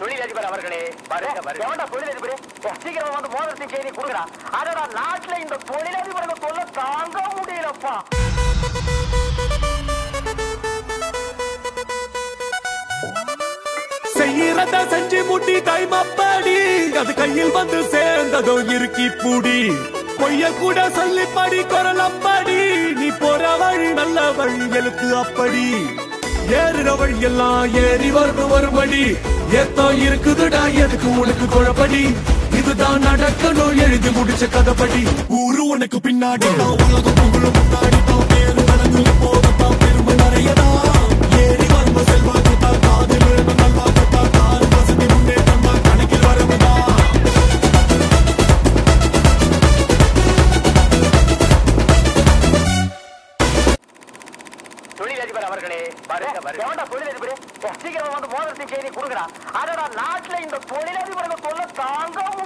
தொழிலதிபர் அவர்களே வருக வருக எவன்டா தொழிலதிபர் சீக்கிரம் வந்து மோதிரத்தின் செய்தி கொடுக்குறா அதோட நாட்டுல இந்த தொழிலதிபர்கள் தொல்லை தாங்க முடியலப்பா செய்யறத செஞ்சு முட்டி டைம் அப்படி அது கையில் வந்து சேர்ந்ததோ இருக்கி பூடி பொய்ய கூட சொல்லி படி குரல் அப்படி நீ போற வழி நல்ல வழி எழுத்து அப்படி ஏறுற வழி எல்லாம் ஏறி வரும் ஒருபடி ஏத்தோ இருக்குதுடா எதுக்கு உனக்கு குழப்படி இதுதான் நடக்கணும் எழுதி முடிச்ச கதைப்படி ஊரு உனக்கு பின்னாடி தான் உலகம் புகழும் முன்னாடி தான் பேரு நடந்து போகத்தான் பெருமை நிறையதான் ஏறி வரும் செல்வாக்கு தான் காதில் விழுந்த நல்வாக்கு தான் காரு வசதி முன்னேற்றம் தான் கணக்கில் வரவுதான் தொழிலதிபர் அவர்களே வருக வருக எவன்டா தொழிலதிபர் சீக்கிரம் வந்து மோதிரத்தின் செய்தி கொடுக்குறா அதோட நாட்டுல இந்த தொழிலதிபர்கள் தொல்லை தாங்க